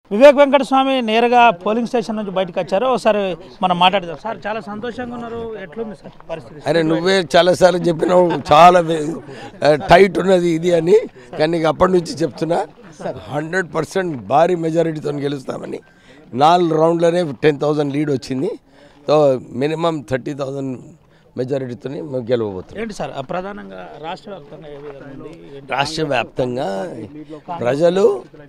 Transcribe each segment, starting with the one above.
వివేక్ వెంకటస్వామి నేరుగా polling station నుంచి బయటకు వచ్చారు ఒకసారి మనం మాట్లాడదాం సార్ చాలా సంతోషంగా ఉన్నారు ఎట్లుంది సార్ పరిస్థితి అరే నువ్వే చాలాసార్లు చెప్పినావు చాలా వే- ఆ, టైట్ ఉన్నది ఇది అని కానీ నీకు అప్పటి నుంచి చెప్తున్నా హండ్రెడ్ పర్సెంట్ భారీ మెజారిటీతో గెలుస్తామని నాలుగు రౌండ్లోనే టెన్ థౌజండ్ లీడ్ వచ్చింది సో మినిమం థర్టీ థౌజండ్ మెజారిటీతో మేము గెలవబోతున్నాం ఏంటి సార్ ఆ ప్రధానంగా రాష్ట్ర వ్యాప్తంగా ఏ విధంగా ఉంది ఏంటి? రాష్ట్ర వ్యాప్తంగా ప్రజలు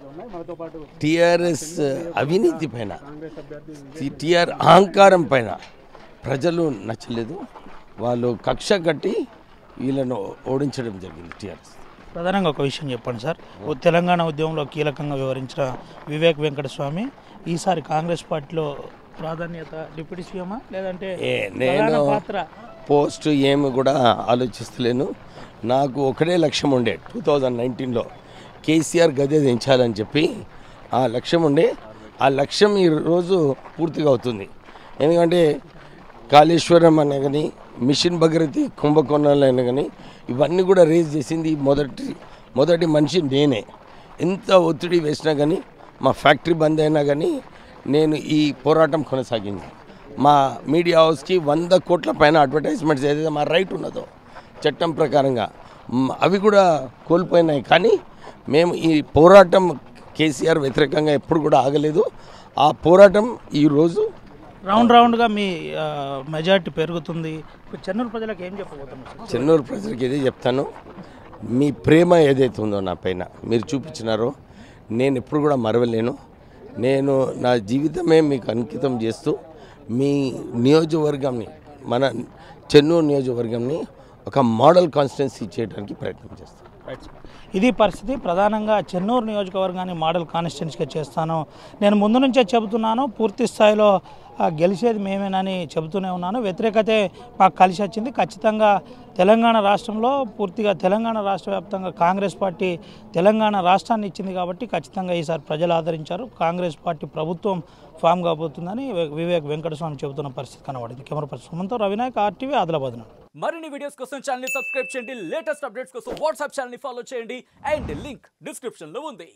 టిఆర్ఎస్ అవినీతి పైన టిఆర్ అహంకారం పైన ప్రజలు నచ్చలేదు వాళ్ళు కక్ష కట్టి వీళ్ళను ఓడించడం జరిగింది టిఆర్ఎస్ ప్రధానంగా ఒక విషయం చెప్పండి సార్ ఓ తెలంగాణ ఉద్యమంలో కీలకంగా వివరించిన వివేక్ వెంకటస్వామి ఈసారి కాంగ్రెస్ పార్టీలో ప్రాధాన్యత డిప్యూటీ సీఎమా లేదంటే ఏ ప్రధాన నేను పాత్ర పోస్ట్ ఏమి కూడా ఆలోచిస్తలేను నాకు ఒకటే లక్ష్యం ఉండే టూ థౌజండ్ నైన్టీన్లో కేసీఆర్ గదే దించాలని చెప్పి ఆ లక్ష్యం ఉండే ఆ లక్ష్యం ఈరోజు పూర్తిగా అవుతుంది ఎందుకంటే కాళేశ్వరం అనే కానీ మిషన్ భగీరథి కుంభకోణాలు అయినా కానీ ఇవన్నీ కూడా రేజ్ చేసింది మొదటి మొదటి మనిషి నేనే ఎంత ఒత్తిడి వేసినా కానీ మా ఫ్యాక్టరీ బంద్ అయినా కానీ నేను ఈ పోరాటం కొనసాగింది మా మీడియా హౌస్కి వంద కోట్ల పైన అడ్వర్టైజ్మెంట్స్ ఏదైతే మా రైట్ ఉన్నదో చట్టం ప్రకారంగా మ్, అవి కూడా కోల్పోయినాయి కానీ మేము ఈ పోరాటం కేసీఆర్ వ్యతిరేకంగా ఎప్పుడు కూడా ఆగలేదు ఆ పోరాటం ఈరోజు రౌండ్ రౌండ్గా మీ ఆ, మెజారిటీ పెరుగుతుంది ఇప్పుడు చెన్నూరు ప్రజలకు ఏం చెప్పబోతున్నారు సార్ చెన్నూరు ప్రజలకు ఇదే చెప్తాను మీ ప్రేమ ఏదైతే ఉందో నా పైన మీరు చూపించినారో నేను ఎప్పుడు కూడా మరవలేను నేను నా జీవితమే మీకు అంకితం చేస్తూ మీ నియోజకవర్గంని మన చెన్నూరు నియోజకవర్గంని ఒక మోడల్ కాన్స్టిట్యున్సీ చేయడానికి ప్రయత్నం చేస్తాను రైట్ సార్. ఇది పరిస్థితి ప్రధానంగా చెన్నూరు నియోజకవర్గాన్ని మోడల్ కాన్స్టిట్యున్సీగా చేస్తాను నేను ముందు నుంచే చెబుతున్నాను పూర్తి స్థాయిలో ఆ, గెలిచేది మేమేనని చెబుతూనే ఉన్నాను వ్యతిరేకతే మాకు కలిసి వచ్చింది ఖచ్చితంగా తెలంగాణ రాష్ట్రంలో పూర్తిగా తెలంగాణ రాష్ట్ర వ్యాప్తంగా కాంగ్రెస్ పార్టీ తెలంగాణ రాష్ట్రాన్ని ఇచ్చింది కాబట్టి ఖచ్చితంగా ఈసారి ప్రజలు ఆదరించారు కాంగ్రెస్ పార్టీ ప్రభుత్వం ఫామ్ కాబోతుందని వి- వివేక్ వెంకటస్వామి చెబుతున్న పరిస్థితి కనబడింది కెమెరా పర్సన్ సుమంతో రవినాయక్ ఆర్టీవీ ఆదిలాబాద్ నుండి మరిన్ని వీడియోస్ కోసం ఛానల్ సబ్స్క్రైబ్ చేయండి లేటెస్ట్ అప్డేట్స్ కోసం వాట్సాప్ ఛానల్ ఫాలో చేయండి అండ్ లింక్ డిస్క్రిప్షన్ లో ఉంది